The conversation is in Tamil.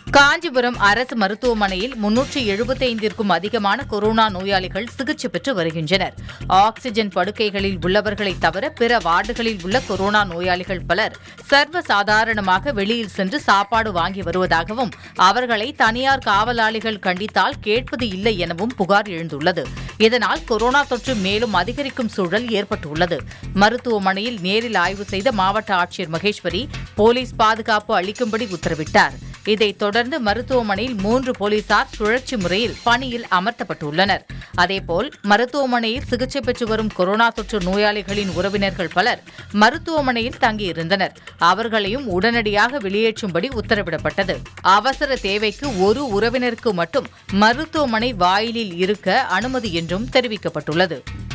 காஞ்சிபுரம் அரசு மருத்துவமனையில் முன்னூற்றி எழுபத்தைந்திற்கும் அதிகமான கொரோனா நோயாளிகள் சிகிச்சை பெற்று வருகின்றனர் ஆக்ஸிஜன் படுக்கைகளில் உள்ளவர்களை தவிர பிற வார்டுகளில் உள்ள கொரோனா நோயாளிகள் பலர் சர்வ சாதாரணமாக வெளியில் சென்று சாப்பாடு வாங்கி வருவதாகவும் அவர்களை தனியார் காவலாளிகள் கண்டித்தால் கேட்பது இல்லை எனவும் புகார் எழுந்துள்ளது இதனால் கொரோனா தொற்று மேலும் அதிகரிக்கும் சூழல் ஏற்பட்டுள்ளது மருத்துவமனையில் நேரில் ஆய்வு செய்த மாவட்ட ஆட்சியர் மகேஸ்வரி போலீஸ் பாதுகாப்பு அளிக்கும்படி உத்தரவிட்டார் இதைத் தொடர்ந்து மருத்துவமனையில் மூன்று போலீசார் சுழற்சி முறையில் பணியில் அமர்த்தப்பட்டுள்ளனர் அதேபோல் மருத்துவமனையில் சிகிச்சை பெற்று வரும் கொரோனா தொற்று நோயாளிகளின் உறவினர்கள் பலர் மருத்துவமனையில் தங்கியிருந்தனர் அவர்களையும் உடனடியாக வெளியேற்றும்படி உத்தரவிடப்பட்டது அவசர தேவைக்கு ஒரு உறவினருக்கு மட்டும் மருத்துவமனை வாயிலில் இருக்க அனுமதி என்றும் தெரிவிக்கப்பட்டுள்ளது